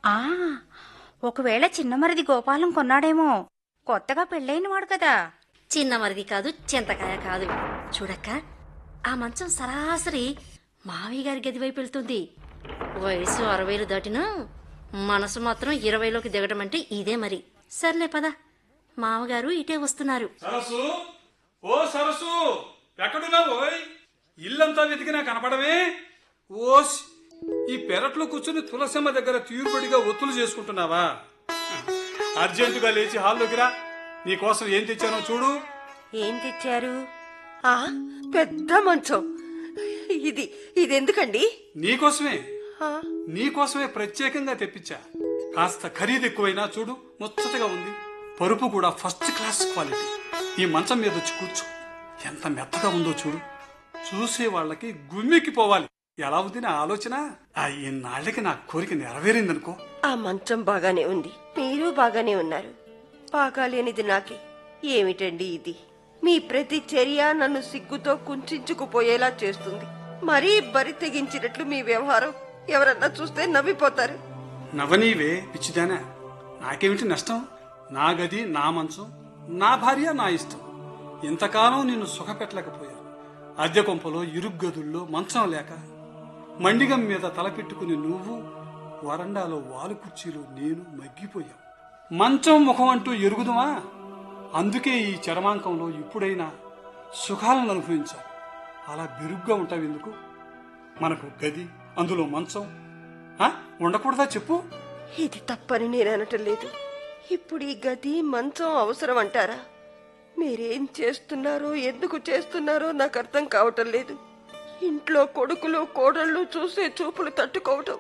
ఆ ఒకవేళ చిన్నమరిది గోపాలం కొన్నాడేమో కొత్తగా పెళ్ళైనవాడు కదా చిన్న మరిది కాదు చింతకాయ కాదు చూడక్క ఆ మంచం సరాసరి మావయ్య గారి గది వైపు వెళ్తుంది వయసు అరవైలు దాటినా మనసు మాత్రం ఇరవైలోకి దిగడం అంటే ఇదే మరి సర్లే పద మామగారు ఇటే వస్తున్నారు సరస్సు ఓ సరస్సు ఎక్కడున్నావు ఓయ్? ఇల్లంతా వెతికినా కనపడమే ఓస్ ఈ పెరట్లో కూర్చుని తులసమ్మ దగ్గర తీరుబడిగా ఒత్తులు చేసుకుంటున్నావా అర్జెంటుగా లేచి హాల్లోకి రా నీకోసం ఏం తెచ్చానో చూడు ఏం తెచ్చారు ఆ పెద్ద మంచం ఇది ఇది ఎందుకండి నీకోసమే ఆ, నీకోసమే ప్రత్యేకంగా తెప్పించా కాస్త ఖరీదు ఎక్కువైనా చూడు ముచ్చటగా ఉంది పరుపు కూడా ఫస్ట్ క్లాస్ క్వాలిటీ ఈ మంచం మీద వచ్చి కూర్చో ఎంత మెత్తగా ఉందో చూడు చూసే వాళ్ళకి గుమ్మికి పోవాలి ఎలా ఉంది నా ఆలోచన ఆ ఇన్నాళ్ళకి నా కోరిక నెరవేరిందనుకో ఆ మంచం బాగానే ఉంది మీరు బాగానే ఉన్నారు బాగాలేనిది నాకే ఏమిటండి ఇది మీ ప్రతి చర్య నన్ను సిగ్గుతో కుంచుకుపోయేలా చేస్తుంది మరీ బరి తెగించినట్లు మీ వ్యవహారం ఎవరన్నా చూస్తే నవ్విపోతారు నవనీవే పిచ్చిదానా నాకేమిటి నష్టం నా గది నా మంచం నా భార్య నా ఇష్టం ఇంతకాలం నిన్ను సుఖపెట్టలేకపోయాను అద్దె కొంపలో ఇరుగ్గదుల్లో మంచం లేక మండిగం మీద తలపెట్టుకుని నువ్వు వరండాలో వాలు కుర్చీలో నేను మగ్గిపోయాం మంచం ముఖం అంటూ ఎరుగుదుమా అందుకే ఈ చరమాంకంలో ఇప్పుడైనా సుఖాలను అనుభవించాలి అలా బిరుగ్గా ఉంటావు ఎందుకు మనకు గది అందులో మంచం ఆ? ఉండకూడదా చెప్పు ఇది తప్పని నేను అనటం లేదు ఇప్పుడు ఈ గది మంచం అవసరం అంటారా మీరేం చేస్తున్నారో ఎందుకు చేస్తున్నారో నాకు అర్థం కావటం లేదు ఇంట్లో కొడుకులు కోడళ్ళు చూసే చూపులు తట్టుకోవటం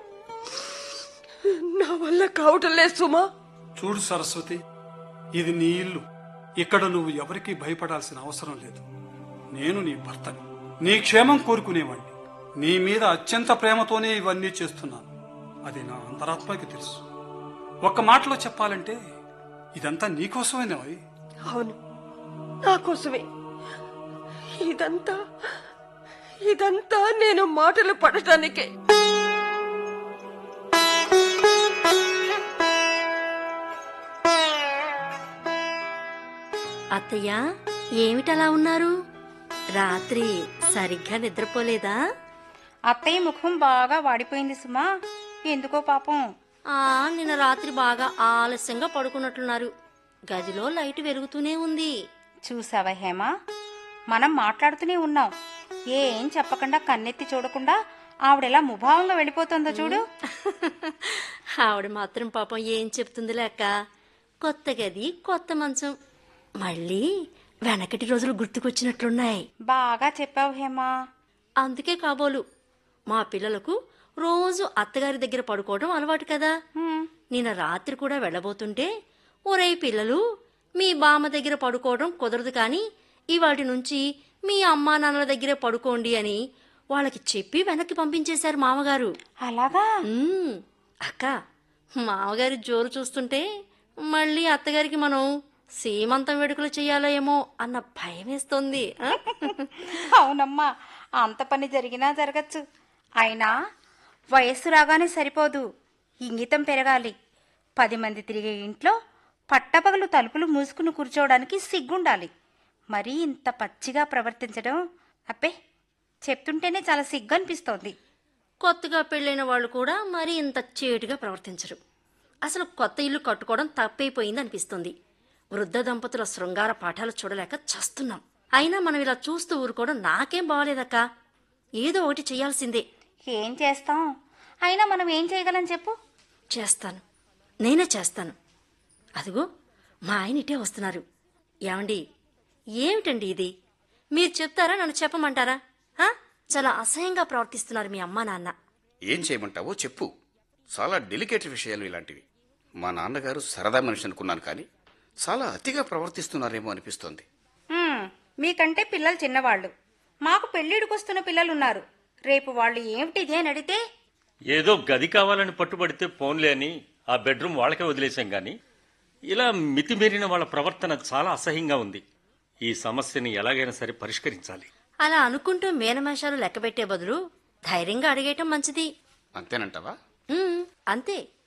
నా వల్ల కావటం లేదు సుమా చూడు సరస్వతి ఇది నీ ఇల్లు ఇక్కడ నువ్వు ఎవరికీ భయపడాల్సిన అవసరం లేదు నేను నీ భర్తని నీ క్షేమం కోరుకునేవాణ్ణి నీ మీద అత్యంత ప్రేమతోనే ఇవన్నీ చేస్తున్నాను అది నా అంతరాత్మకి తెలుసు ఒక్క మాటలో చెప్పాలంటే ఇదంతా నీకోసమేనోయ్ అవును నా కోసమే ఇదంతా ఇదంతా నేను మాటలు పడటానికే అత్తయ్య ఏమిటలా ఉన్నారు రాత్రి సరిగ్గా నిద్రపోలేదా అత్తయ్య ముఖం బాగా వాడిపోయింది సుమా ఎందుకో పాపం ఆ నిన్న రాత్రి బాగా ఆలస్యంగా పడుకున్నట్లున్నారు గదిలో లైట్ వెలుగుతూనే ఉంది చూసావా హేమ మనం మాట్లాడుతూనే ఉన్నాం ఏం చెప్పకుండా కన్నెత్తి చూడకుండా ఆవిడెలా ముభావంగా వెళ్ళిపోతుందో చూడు ఆవిడ మాత్రం పాపం ఏం చెప్తుంది లేక కొత్త గది కొత్త మంచం మళ్ళీ వెనకటి రోజులు గుర్తుకొచ్చినట్లున్నాయి బాగా చెప్పావు హేమ అందుకే కాబోలు మా పిల్లలకు రోజు అత్తగారి దగ్గర పడుకోవడం అలవాటు కదా హ్మ్. నిన్న రాత్రి కూడా వెళ్ళబోతుంటే ఒరే పిల్లలు మీ బామ్మ దగ్గర పడుకోవడం కుదరదు కానీ ఇవాటి నుంచి మీ అమ్మా నాన్నల దగ్గరే పడుకోండి అని వాళ్ళకి చెప్పి వెనక్కి పంపించేశారు మామగారు అలాగా ఉమ్, అక్క మామగారి జోరు చూస్తుంటే మళ్ళీ అత్తగారికి మనం సీమంతం వేడుకలు చేయాలో ఏమో అన్న భయం వేస్తోంది ఆ? అవునమ్మా అంత పని జరిగినా జరగచ్చు అయినా వయస్సు రాగానే సరిపోదు ఇంగితం పెరగాలి పది మంది తిరిగే ఇంట్లో పట్టపగలు తలుపులు మూసుకుని కూర్చోవడానికి సిగ్గుండాలి మరీ ఇంత పచ్చిగా ప్రవర్తించడం అబ్బే చెప్తుంటేనే చాలా సిగ్గు అనిపిస్తోంది కొత్తగా పెళ్ళైన వాళ్ళు కూడా మరీ ఇంత చేటుగా ప్రవర్తించరు అసలు కొత్త ఇల్లు కట్టుకోవడం తప్పైపోయింది అనిపిస్తుంది వృద్ధ దంపతుల శృంగార పాఠాలు చూడలేక చస్తున్నాం అయినా మనం ఇలా చూస్తూ ఊరుకోవడం నాకేం బాగలేదక్క ఏదో ఒకటి చేయాల్సిందే ఏం చేస్తాం అయినా మనం ఏం చేయగలం చెప్పు చేస్తాను నేనే చేస్తాను అదిగో మా ఆయన ఇటే వస్తున్నారు ఏమండి ఏమిటండి ఇది మీరు చెప్తారా నన్ను చెప్పమంటారా హా? చాలా అసహ్యంగా ప్రవర్తిస్తున్నారు మీ అమ్మా నాన్న ఏం చేయమంటావో చెప్పు చాలా డెలికేట్ విషయాలు ఇలాంటివి మా నాన్నగారు సరదా మనిషి అనుకున్నాను కానీ చాలా అతిగా ప్రవర్తిస్తున్నారేమో అనిపిస్తోంది హ్మ్, మీకంటే పిల్లలు చిన్నవాళ్ళు మాకు పెళ్ళిడికొస్తున్న పిల్లలు ఉన్నారు రేపు వాళ్ళు ఏమిటిది అని అడిగితే ఏదో గది కావాలని పట్టుబడితే పోన్లే అని ఆ బెడ్రూమ్ వాళ్ళకే వదిలేశాం గాని ఇలా మితిమీరిన వాళ్ళ ప్రవర్తన చాలా అసహ్యంగా ఉంది ఈ సమస్యని ఎలాగైనా సరే పరిష్కరించాలి అలా అనుకుంటూ మేనమేషాలు లెక్కబెట్టే బదులు ధైర్యంగా అడిగేయటం మంచిది అంతేనంటావా ఉమ్, అంతే